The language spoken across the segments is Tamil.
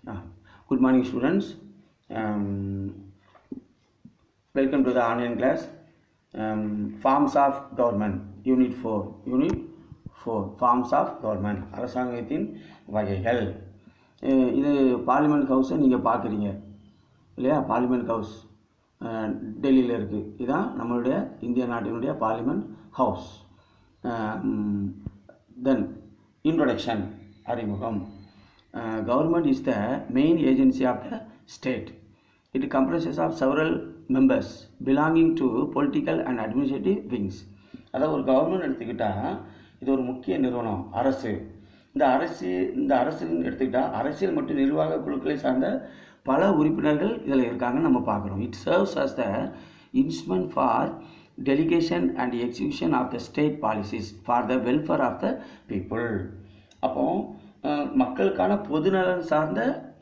Ah, good morning students um, welcome to the online class um, forms of government unit 4 unit 4 forms of government அரசாங்கத்தின் வகைகள் அஹ் இது பார்லிமெண்ட் ஹவுஸை நீங்கள் பார்க்குறீங்க இல்லையா பார்லிமெண்ட் ஹவுஸ் டெல்லியில் இருக்குது இதுதான் நம்மளுடைய இந்திய நாட்டினுடைய பார்லிமெண்ட் ஹவுஸ் தென் இன்ட்ரொடக்ஷன் அறிமுகம் government is the main agency of the state it comprises of several members belonging to political and administrative wings அதாவது ஒரு கவர்மெண்ட் எடுத்துக்கிட்டால் இது ஒரு முக்கிய நிறுவனம் அரசு இந்த அரசு இந்த அரசுன்னு எடுத்துக்கிட்டால் அரசியல் மற்றும் நிர்வாக குழுக்களை சார்ந்த பல உறுப்பினர்கள் இதில் இருக்காங்கன்னு நம்ம பார்க்குறோம் it serves as the instrument for delegation and execution of the state policies for the welfare of the people அப்போ அஹ், மக்களுக்கான பொதுநலன் சார்ந்த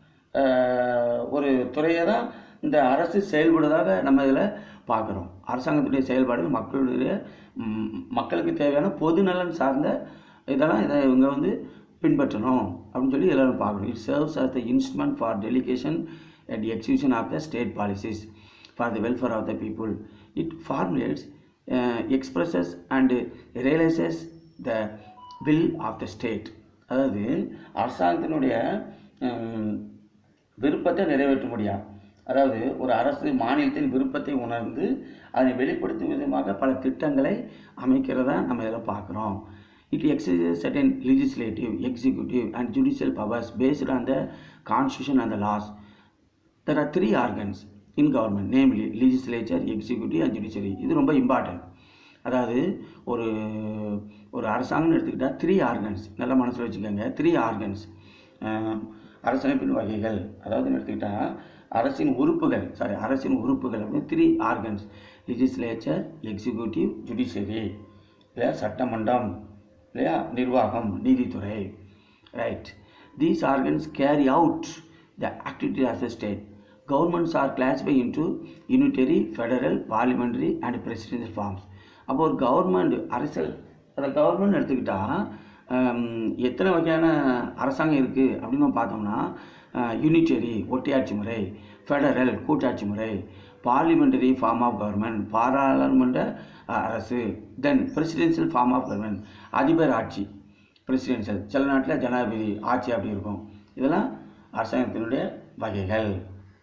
அஹ், ஒரு துறையை தான் இந்த அரசு செயல்படுவதாக நம்ம இதில் பார்க்குறோம் அரசாங்கத்துடைய செயல்பாடுகள் மக்களுடைய ம், மக்களுக்கு தேவையான பொதுநலன் சார்ந்த இதெல்லாம் இதை இவங்க வந்து பின்பற்றணும் அப்படின்னு சொல்லி எல்லாரும் பார்க்கணும் it serves as the instrument for delegation and execution of the state policies for the welfare of the people it formulates expresses and realises the will of the state அதாவது அரசாங்கத்தினுடைய ஹம், விருப்பத்தை நிறைவேற்ற முடியாது அதாவது ஒரு அரசு மாநிலத்தின் விருப்பத்தை உணர்ந்து அதை வெளிப்படுத்தும் விதமாக பல திட்டங்களை அமைக்கிறதா நம்ம இதில் பார்க்குறோம் it exercise certain legislative executive and judicial powers based on the constitution and the laws there are three organs in government namely legislature executive and judiciary இது ரொம்ப இம்பார்ட்டன்ட் அதாவது ஒரு ஒரு அரசாங்கம்னு எடுத்துக்கிட்டால் த்ரீ ஆர்கன்ஸ் நல்லா மனசில் வச்சுக்கோங்க த்ரீ ஆர்கன்ஸ் அரசமைப்பின் வகைகள் அதாவது எடுத்துக்கிட்டால் அரசின் உறுப்புகள் சாரி அரசின் உறுப்புகள் அப்படின்னு three organs legislature executive judiciary இல்லையா சட்டமன்றம் இல்லையா நிர்வாகம் நீதித்துறை right these organs carry out the activity of the state governments are classify into unitary federal parliamentary and presidential forms அப்போ ஒரு கவர்மெண்ட் அரசியல் அந்த கவர்மெண்ட் எடுத்துக்கிட்டால் எத்தனை வகையான அரசாங்கம் இருக்குது அப்படின்னு நம்ம பார்த்தோம்னா யூனிட்டரி ஒட்டியாட்சி முறை ஃபெடரல் கூட்டாட்சி முறை பார்லிமெண்டரி ஃபார்ம் ஆஃப் கவர்மெண்ட் பாராளுமன்ற அஹ், அரசு then presidential form of government அதிபர் ஆட்சி பிரசிடென்ஷியல் சில நாட்டில் ஜனாதிபதி ஆட்சி அப்படி இருக்கும் இதெல்லாம் அரசாங்கத்தினுடைய வகைகள்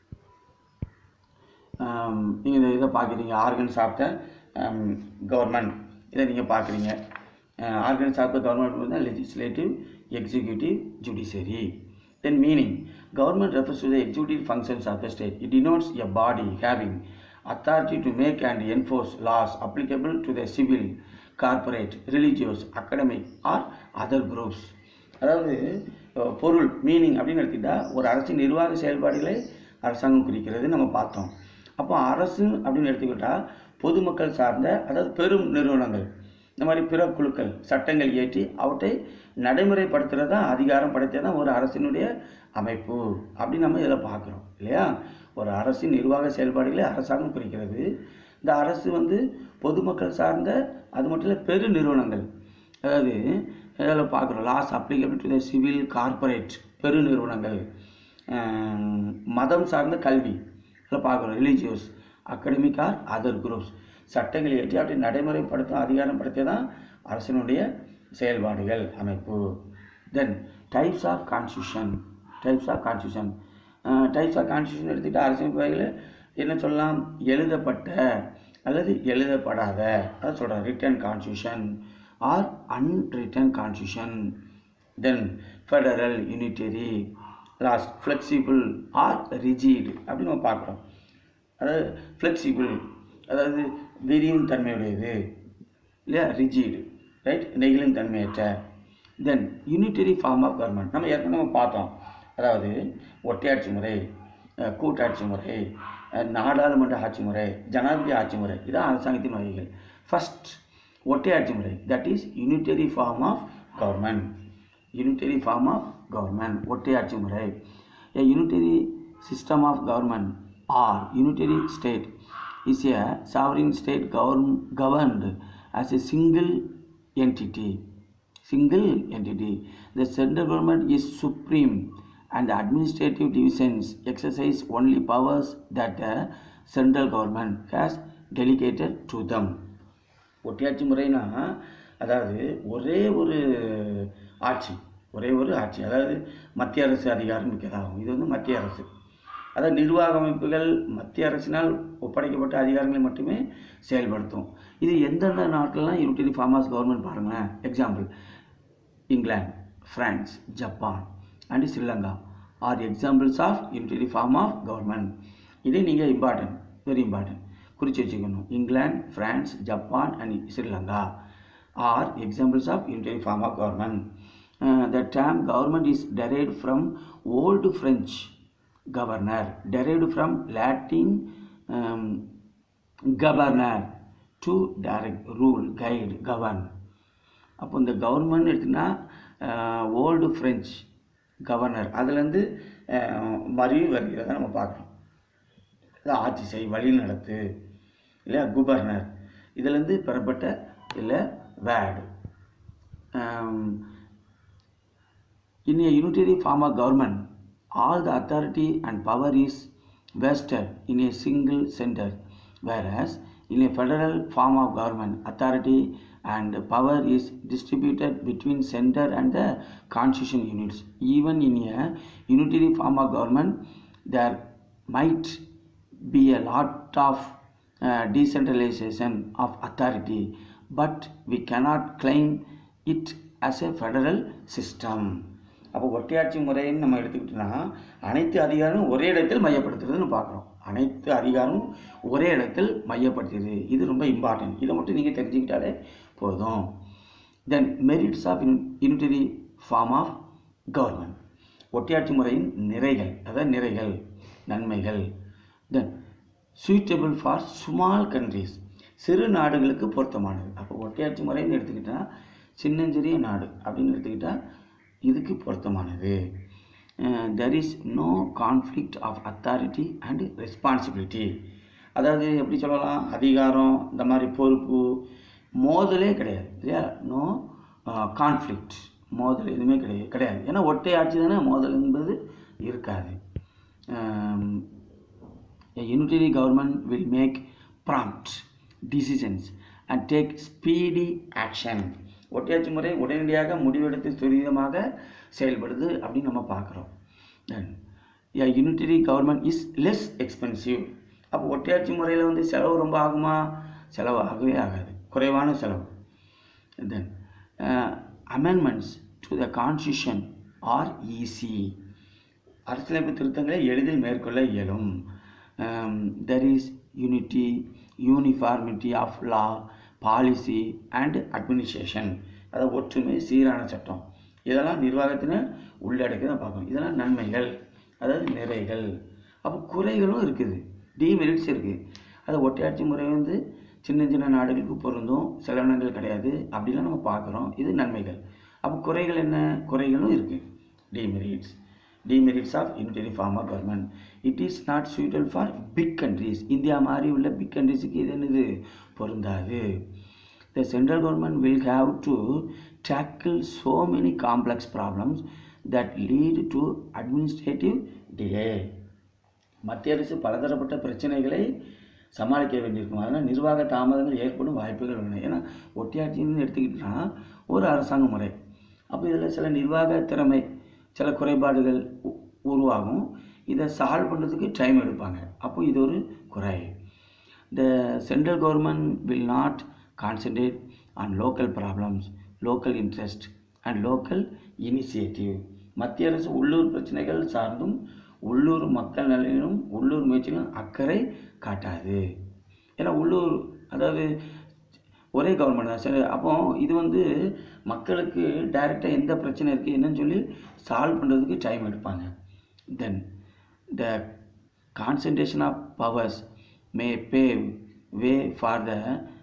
நீங்கள் இந்த இதை பார்க்குறீங்க ஆர்கன்ஸ் ஆஃப் த கவர்மெண்ட் இதை நீங்கள் பார்க்குறீங்க ஆர்கன்ஸ் ஆஃப் த கவர்மெண்ட் வந்து legislative executive judiciary then meaning government refers to the executive functions of the state it denotes a body having authority to make and enforce laws applicable to the civil corporate religious academic or other groups அதாவது அஹ், பொருள் மீனிங் அப்படின்னு எடுத்துக்கிட்டால் ஒரு அரசின் நிர்வாக செயல்பாடுகளை அரசாங்கம் குறிக்கிறது நம்ம பார்த்தோம் அப்போ அரசு அப்படின்னு எடுத்துக்கிட்டால் பொதுமக்கள் சார்ந்த அதாவது பெரும் நிறுவனங்கள் இந்த மாதிரி பிற குழுக்கள் சட்டங்கள் இயற்றி அவற்றை நடைமுறைப்படுத்துகிறது தான் அதிகாரம் படைத்தது தான் ஒரு அரசினுடைய அமைப்பு அப்படின்னு நம்ம இதில் பார்க்குறோம் இல்லையா ஒரு அரசின் நிர்வாக செயல்பாடுகளை அரசாங்கம் குறிக்கிறது இந்த அரசு வந்து பொதுமக்கள் சார்ந்த அது மட்டும் இல்லை பெரு நிறுவனங்கள் அதாவது இதில் பார்க்குறோம் laws applicable to the civil corporate பெரு நிறுவனங்கள் அஹ், மதம் சார்ந்த கல்வி இதில் பார்க்குறோம் religious academic or other groups சட்டங்களை ஏற்றி அவற்றை நடைமுறைப்படுத்தும் அதிகாரம் படுத்திய தான் அரசினுடைய செயல்பாடுகள் அமைப்பு then types of constitution types of constitution types of constitution எடுத்துக்கிட்டு அரசியல் வகையில் என்ன சொல்லலாம் எழுதப்பட்ட அல்லது எழுதப்படாத அதான் சொல்கிறேன் written constitution or unwritten constitution then federal unitary last flexible or rigid அப்படின்னு நம்ம பார்க்குறோம் அதாவது ஃப்ளெக்சிபிள் அதாவது விரியும் தன்மையுடையது இல்லையா ரிஜிடு ரைட் நெகிழும் தன்மையற்ற then unitary form of government நம்ம ஏற்கனவே நம்ம பார்த்தோம் அதாவது ஒற்றையாட்சி முறை அஹ், கூட்டாட்சி முறை அஹ், நாடாளுமன்ற ஆட்சி முறை ஜனாதிபதி ஆட்சி முறை இதான் அரசாங்கத்தின் வகைகள் ஃபர்ஸ்ட் ஒற்றையாட்சி முறை that is unitary form of government unitary form of government ஒற்றையாட்சி முறை a unitary system of government or unitary state is a sovereign state govern, governed as a single entity single entity the central government is supreme and the administrative divisions exercise only powers that the central government has delegated to them ஒட்டியாட்சி முறைனா அதாவது ஒரே ஒரு ஆட்சி ஒரே ஒரு ஆட்சி அதாவது மத்திய அரசு அதிகாரம் மிக்கதாகும் இது வந்து மத்திய அரசு அதாவது நிர்வாக அமைப்புகள் மத்திய அரசினால் ஒப்படைக்கப்பட்ட அதிகாரங்களை மட்டுமே செயல்படுத்தும் இது எந்தெந்த நாட்டிலலாம் யூனிட்டரி ஃபார்மர்ஸ் கவர்மெண்ட் பாருங்களேன் example England France Japan and Sri Lanka are examples of unitary form of government இதே நீங்கள் இம்பார்ட்டன்ட் வெரி இம்பார்ட்டன்ட் குறித்து வச்சுக்கணும் England France Japan and Sri Lanka are examples of unitary form of government the term government is derived from old French governor derived from Latin governor to direct rule guide govern அப்போ இந்த கவர்மெண்ட் எடுத்திங்கன்னா ஓல்டு ஃப்ரெஞ்ச் கவர்னர் அதுலேருந்து மறி வருகிறத நம்ம பார்க்குறோம் இது ஆட்சி செய் வழி நடத்து இல்லை குபர்னர் இதுலேருந்து பெறப்பட்ட இல்லை word In a unitary form of government, all the authority and power is vested in a single center, whereas in a federal form of government, authority and power is distributed between center and the constitution units. Even in a unitary form of government, there might be a lot of uh, decentralization of authority, but we cannot claim it as a federal system. அப்போ ஒற்றையாட்சி முறைன்னு நம்ம எடுத்துக்கிட்டோம்னா அனைத்து அதிகாரமும் ஒரே இடத்தில் மையப்படுத்துறதுன்னு பார்க்குறோம் அனைத்து அதிகாரமும் ஒரே இடத்தில் மையப்படுத்துது இது ரொம்ப இம்பார்ட்டன்ட் இதை மட்டும் நீங்கள் தெரிஞ்சுக்கிட்டாலே போதும் then merits of unitary form of government ஒற்றையாட்சி முறையின் நிறைகள் அதாவது நிறைகள் நன்மைகள் then suitable for small countries சிறு நாடுகளுக்கு பொருத்தமானது அப்போ ஒற்றையாட்சி முறைன்னு எடுத்துக்கிட்டால் சின்னஞ்சிறிய நாடு அப்படின்னு எடுத்துக்கிட்டால் இதுக்கு பொருத்தமானது there is no conflict of authority and responsibility அதாவது எப்படி சொல்லலாம் அதிகாரம் இந்த மாதிரி பொறுப்பு மோதலே கிடையாது இல்லையா நோ கான்ஃப்ளிக்ட் மோதல் எதுவுமே கிடையாது கிடையாது ஏன்னா ஒற்றை ஆட்சி தானே மோதல் என்பது இருக்காது A unitary government will make prompt decisions and take speedy action. ஒற்றையாட்சி முறை உடனடியாக முடிவெடுத்து துரிதமாக செயல்படுது அப்படின்னு நம்ம பார்க்குறோம் தென் a unitary government is less expensive அப்போ ஒற்றையாட்சி முறையில் வந்து செலவு ரொம்ப ஆகுமா செலவு ஆகவே ஆகாது குறைவான செலவு then amendments to the constitution are easy அரசியலமைப்பு திருத்தங்களை எளிதில் மேற்கொள்ள இயலும் there is unity uniformity of law policy and administration அதாவது ஒற்றுமை சீரான சட்டம் இதெல்லாம் நிர்வாகத்தினை உள்ளடக்கி தான் பார்க்கணும் இதெல்லாம் நன்மைகள் அதாவது நிறைகள் அப்போ குறைகளும் இருக்குது டிமெரிட்ஸ் இருக்குது அது ஒற்றையாட்சி முறை வந்து சின்ன சின்ன நாடுகளுக்கு பொருந்தும் செலவினங்கள் கிடையாது அப்படிலாம் நம்ம பார்க்குறோம் இது நன்மைகள் அப்போ குறைகள் என்ன குறைகளும் இருக்குது demerits demerits of unitary form of government it is not suitable for big countries India மாதிரி உள்ள பிக் கண்ட்ரிஸுக்கு இது என்னது பொருந்தாது the central government will have to tackle so many complex problems that lead to administrative delay மத்திய அரசு பலதரப்பட்ட பிரச்சனைகளை சமாளிக்க வேண்டியிருக்கும் அதனால் நிர்வாக தாமதங்கள் ஏற்படும் வாய்ப்புகள் உள்ளன ஏன்னா ஒட்டியாட்சின்னு எடுத்துக்கிட்டோம்னா ஒரு அரசாங்க முறை அப்போ இதில் சில நிர்வாக திறமை சில குறைபாடுகள் உ- உருவாகும் இதை சால்வ் பண்ணுறதுக்கு டைம் எடுப்பாங்க அப்போ இது ஒரு குறை the central government will not concentrate on local problems local interest and local initiative மத்திய அரசு உள்ளூர் பிரச்சனைகள் சார்ந்தும் உள்ளூர் மக்கள் நலனிலும் உள்ளூர் முயற்சியிலும் அக்கறை காட்டாது ஏன்னா உள்ளூர் அதாவது ஒரே கவர்மெண்ட் தான் சரி அப்போ இது வந்து மக்களுக்கு டைரெக்டாக எந்த பிரச்சனை இருக்குது என்னன்னு சொல்லி சால்வ் பண்ணுறதுக்கு டைம் எடுப்பாங்க then the concentration of powers may pave way for the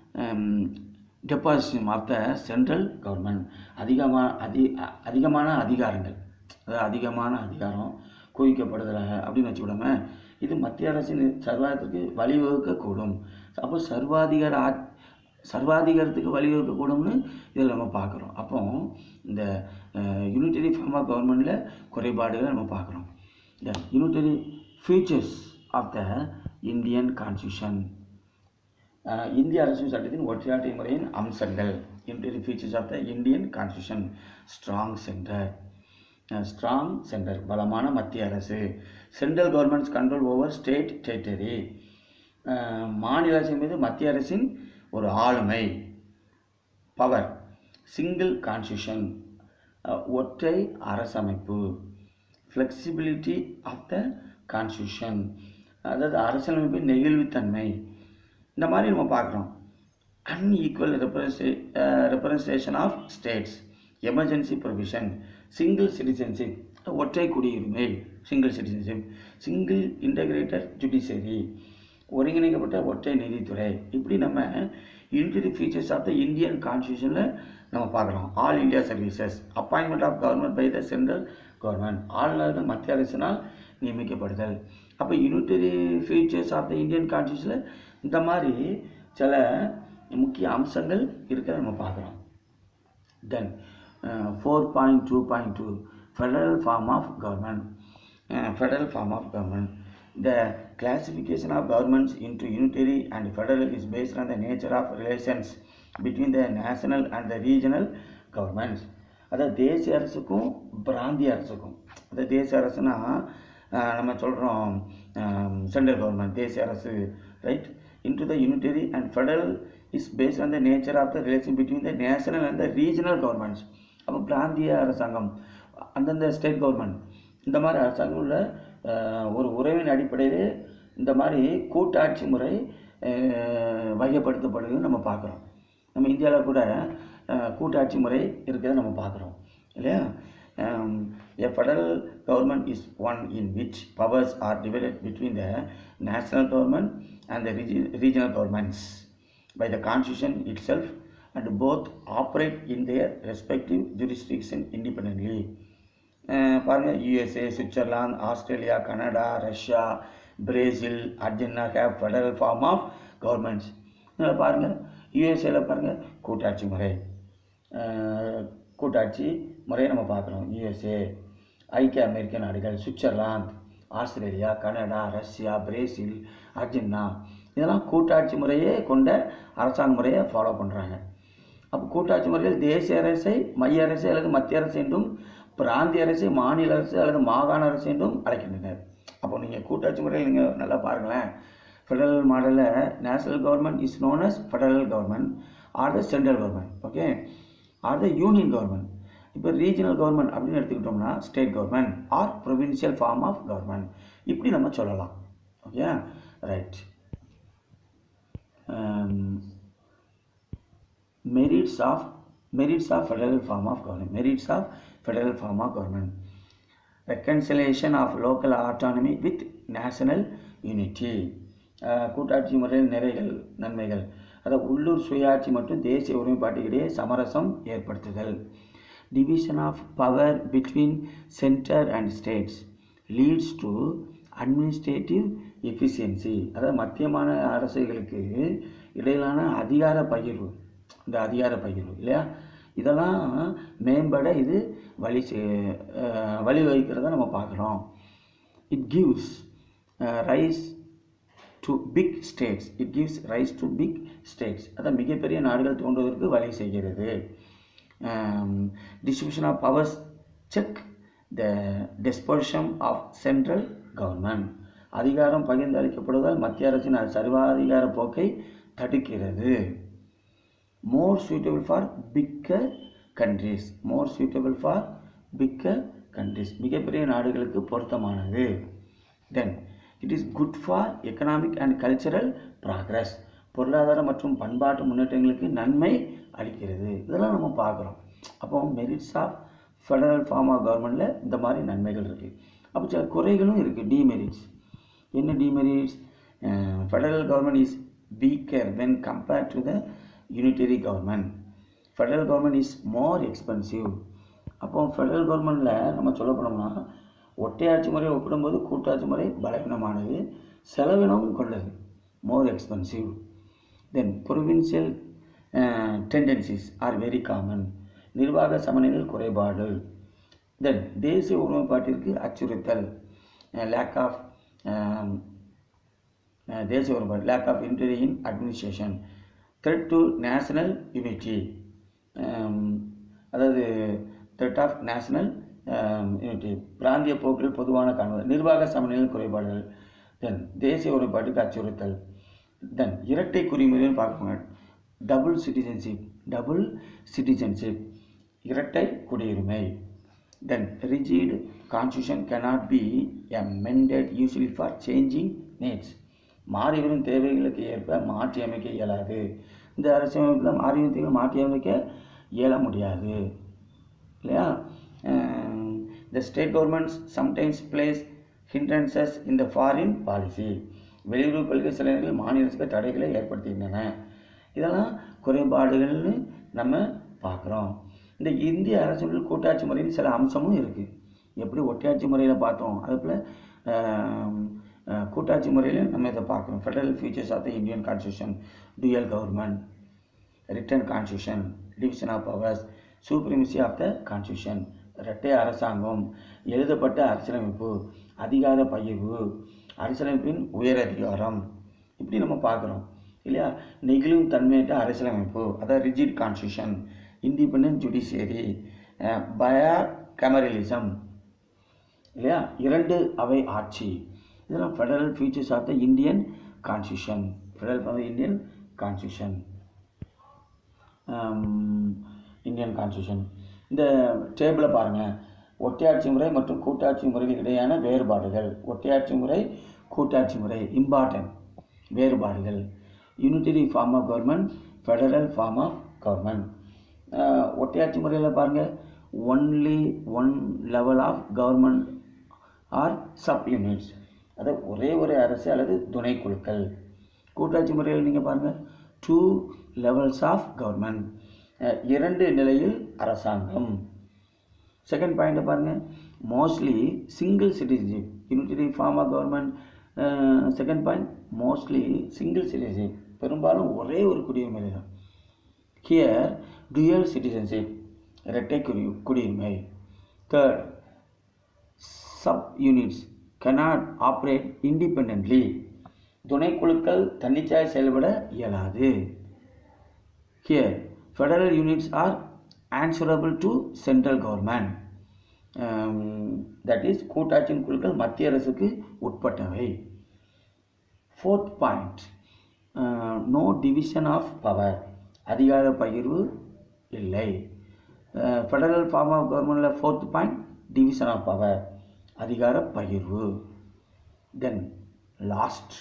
deposition of the central government அதிகமாக அதி அ- அதிகமான அதிகாரங்கள் அதாவது அதிகமான அதிகாரம் குவிக்கப்படுதலாக அப்படின்னு வச்சுக்கிடாம இது மத்திய அரசின் சர்வாதத்திற்கு வழிவகுக்கக்கூடும் அப்போ சர்வாதிகார ஆ சர்வாதிகாரத்துக்கு வழிவகுக்கக்கூடும்னு இதில் நம்ம பார்க்குறோம் அப்போ இந்த யூனிட்டரி ஃபார்ம் ஆஃப் கவர்மெண்ட்டில் குறைபாடுகளை நம்ம பார்க்குறோம் இந்த unitary features of the Indian constitution இந்திய அரசு சட்டத்தின் ஒற்றையாட்சி முறையின் அம்சங்கள் unitary features of the Indian constitution strong centre strong centre பலமான மத்திய அரசு central government's control over state territory மாநில அரசின் மீது மத்திய அரசின் ஒரு ஆளுமை பவர் சிங்கிள் கான்ஸ்டியூஷன் ஒற்றை அரசமைப்பு ஃப்ளெக்சிபிலிட்டி ஆஃப் த கான்ஸ்டியூஷன் அதாவது அரசியலமைப்பின் நெகிழ்வுத்தன்மை இந்த மாதிரி நம்ம பார்க்குறோம் அன்ஈக்குவல் ரெப்ரஸே representation of states emergency provision single citizenship ஒற்றை குடியுரிமை single citizenship single integrated judiciary ஒருங்கிணைக்கப்பட்ட ஒற்றை நீதித்துறை இப்படி நம்ம unitary features of the Indian கான்ஸ்டியூஷனில் நம்ம பார்க்குறோம் all India services appointment of government by the central government ஆளுநர்கள் மத்திய அரசினால் நியமிக்கப்படுதல் அப்போ unitary features of the Indian கான்ஸ்டியூஷனில் இந்த மாதிரி சில முக்கிய அம்சங்கள் இருக்கிறத நம்ம பார்க்குறோம் then four point two point two federal form of government federal form of government The classification of governments into unitary and federal is based on the nature of relations between the national and the regional governments. அதாவது தேசிய அரசுக்கும் பிராந்திய அரசுக்கும் அதாவது தேசிய அரசுனா ஆஹ், நம்ம சொல்கிறோம் சென்ட்ரல் கவர்மெண்ட் தேசிய அரசு right into the unitary and federal is based on the nature of the relation between the national and the regional governments அப்போ பிராந்திய அரசாங்கம் அந்தந்த ஸ்டேட் கவர்மெண்ட் இந்த மாதிரி அரசாங்கம் உள்ள ஆஹ், ஒரு உறவின் அடிப்படையில் இந்த மாதிரி கூட்டாட்சி முறை ஆஹ், வகைப்படுத்தப்படுதுன்னு நம்ம பார்க்குறோம் நம்ம இந்தியாவில் கூட ஆஹ், கூட்டாட்சி முறை இருக்கிறத நம்ம பார்க்குறோம் இல்லையா a federal government is one in which powers are divided between the national government and the regi- regional governments by the constitution itself and both operate in their respective jurisdiction independently அஹ் பாருங்க USA Switzerland Australia Canada Russia Brazil Argentina have federal form of governments இதில் பாருங்கள் யூஎஸ்ஏல பாருங்கள் கூட்டாட்சி முறை அஹ் கூட்டாட்சி முறையை நம்ம பார்க்குறோம் யூஎஸ்ஏ ஐக்கிய அமெரிக்க நாடுகள் Switzerland Australia Canada Russia Brazil Argentina இதெல்லாம் கூட்டாட்சி முறையே கொண்ட அரசாங்க முறையை ஃபாலோ பண்ணுறாங்க அப்போ கூட்டாட்சி முறையில் தேசிய அரசை மைய அரசு அல்லது மத்திய அரசு என்றும் பிராந்திய அரசை மாநில அரசு அல்லது மாகாண அரசு என்றும் அழைக்கின்றனர் அப்போ நீங்கள் கூட்டாட்சி முறையில் நீங்கள் நல்லா பாருங்களேன் ஃபெடரல் மாடலில் national government is known as federal government or the central government okay or the union government இப்போ ரீஜனல் கவர்மெண்ட் அப்படின்னு எடுத்துக்கிட்டோம்னா state government or provincial form of government இப்படி நம்ம சொல்லலாம் okay right merits of merits of federal form of government merits of federal form of government reconciliation of local autonomy with national unity அஹ் கூட்டாட்சி முறையில் நிறைகள் நன்மைகள் அதாவது உள்ளூர் சுயாட்சி மற்றும் தேசிய ஒருமைப்பாட்டுக்கிடையே சமரசம் ஏற்படுத்துதல் division of power between centre and states leads to administrative efficiency அதாவது மத்தியமான அரசுகளுக்கு இடையிலான அதிகார பகிர்வு இந்த அதிகார பகிர்வு இல்லையா இதெல்லாம் மேம்பட இது வழி செய்- அஹ் வழிவகுக்கிறத நம்ம பார்க்குறோம் it gives rise to big states it gives rise to big states அதான் மிகப்பெரிய நாடுகள் தோன்றுவதற்கு வழி செய்கிறது distribution of powers check the despotism of central government அதிகாரம் பகிர்ந்து அளிக்கப்படுவதால் மத்திய அரசின் சர்வாதிகார போக்கை தடுக்கிறது more suitable for bigger countries more suitable for bigger countries மிகப்பெரிய நாடுகளுக்கு பொருத்தமானது then it is good for economic and cultural progress பொருளாதார மற்றும் பண்பாட்டு முன்னேற்றங்களுக்கு நன்மை அளிக்கிறது இதெல்லாம் நம்ம பார்க்குறோம் அப்போ merits of federal form of கவர்மெண்ட்டில் இந்த மாதிரி நன்மைகள் இருக்குது அப்போ சில குறைகளும் இருக்குது டிமெரிட்ஸ் என்ன demerits federal government is weaker when compared to the unitary government federal government is more expensive அப்போ ஃபெடரல் கவர்மெண்ட்டில் நம்ம சொல்ல போனோம்னா ஒற்றையாட்சி முறையை ஒப்பிடும்போது கூட்டாட்சி முறை பலவீனமானது செலவினமும் கொண்டது more expensive then provincial tendencies are very common நிர்வாக சமநிலை குறைபாடு தென் தேசிய ஒருமைப்பாட்டிற்கு அச்சுறுத்தல் லேக் ஆஃப் தேசிய ஒருமைப்பாடு lack of integrity in administration threat to national unity அதாவது த்ரெட் ஆஃப் நேஷனல் யூனிட்டி பிராந்திய போக்கில் பொதுவான காணுதல் நிர்வாக சமநிலை குறைபாடுகள் தென் தேசிய ஒருமைப்பாட்டுக்கு அச்சுறுத்தல் தென் இரட்டை குறிமுறைன்னு பார்ப்போங்க டபுள் சிட்டிசன்ஷிப் டபுள் சிட்டிசன்ஷிப் இரட்டை குடியுரிமை then rigid constitution cannot be amended usually for changing needs மாறி வரும் தேவைகளுக்கு ஏற்ப மாற்றி அமைக்க இயலாது இந்த அரசியலமைப்பில் மாறி வரும் தேவைகளை மாற்றி அமைக்க இயல முடியாது இல்லையா the state governments sometimes place hindrances in the foreign policy வெளியுறவு கொள்கை சில நேரங்களில் மாநில அரசுக்கு தடைகளை ஏற்படுத்துகின்றன இதெல்லாம் குறைபாடுகள்னு நம்ம பார்க்குறோம் இந்த இந்திய அரசியல் கூட்டாட்சி முறையில் சில அம்சமும் இருக்குது எப்படி ஒற்றையாட்சி முறையில் பார்த்தோம் அதே போல் கூட்டாட்சி முறையில் நம்ம இதை பார்க்குறோம் federal features of the Indian constitution dual government written constitution division of powers supremacy of the constitution இரட்டை அரசாங்கம் எழுதப்பட்ட அரசியலமைப்பு அதிகார பகிர்வு அரசியலமைப்பின் உயர் அதிகாரம் இப்படி நம்ம பார்க்குறோம் இல்லையா நெகிழும் தன்மையற்ற அரசியலமைப்பு அதாவது rigid constitution independent judiciary bicameralism இல்லையா இரண்டு அவை ஆட்சி இதெல்லாம் federal features of the Indian constitution federal of the Indian constitution Indian constitution இந்த டேபிளை பாருங்கள் ஒற்றையாட்சி முறை மற்றும் கூட்டாட்சி முறைகள் இடையான வேறுபாடுகள் ஒற்றையாட்சி முறை கூட்டாட்சி முறை இம்பார்ட்டன்ட் வேறுபாடுகள் unitary form of government federal form of government ஒற்றையாட்சி முறையில் பாருங்கள் only one level of government or sub units அதாவது ஒரே ஒரு அரசு அல்லது துணைக்குழுக்கள் கூட்டாட்சி முறையில் நீங்கள் பாருங்கள் டூ லெவல்ஸ் ஆஃப் கவர்மெண்ட் இரண்டு நிலையில் அரசாங்கம் செகண்ட் பாயிண்ட்டை பாருங்கள் mostly single citizenship unitary form of government second point mostly single citizenship பெரும்பாலும் ஒரே ஒரு குடியுரிமை தான் ஹியர் டுயல் சிட்டிசன்ஷிப் இரட்டை குடி குடியுரிமை third sub units cannot operate independently துணைக்குழுக்கள் தன்னிச்சையாக செயல்பட இயலாது here federal units are answerable to central government that is கூட்டாட்சியின் குழுக்கள் மத்திய அரசுக்கு உட்பட்டவை fourth point no division of power அதிகார பகிர்வு இல்லை ஃபெடரல் ஃபார்ம் ஆஃப் கவர்மெண்டில் fourth point division of power அதிகார பகிர்வு தென் லாஸ்ட்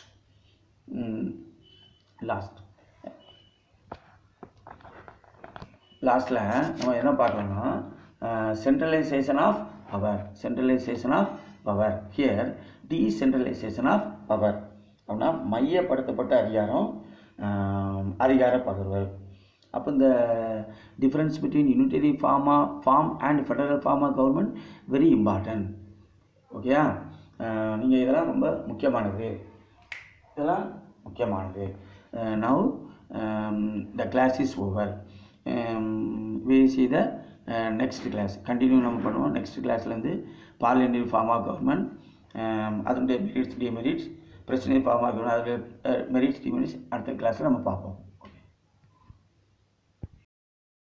லாஸ்ட் லாஸ்ட்டில் நம்ம என்ன பார்க்கலாம்னா centralisation of power centralisation of power here decentralisation of power அப்படின்னா மையப்படுத்தப்பட்ட அதிகாரம் அதிகார பகிர்வு அப்போ இந்த difference between unitary form form and federal form of government very important ஓகேயா நீங்கள் இதெல்லாம் ரொம்ப முக்கியமானது இதெல்லாம் முக்கியமானது now the class is over we see the next class continue நம்ம பண்ணுவோம் நெக்ஸ்ட் கிளாஸ்லேருந்து பார்லிமெண்டரி ஃபார்ம் ஆஃப் கவர்மெண்ட் அதனுடைய மெரிட்ஸ் டிமெரிட்ஸ் பிரச்சனை ஃபார்ம் ஆஃப் கவர்மெண்ட் அதில் மெரிட்ஸ் டிமெரிட்ஸ் அடுத்த கிளாஸில் நம்ம பார்ப்போம்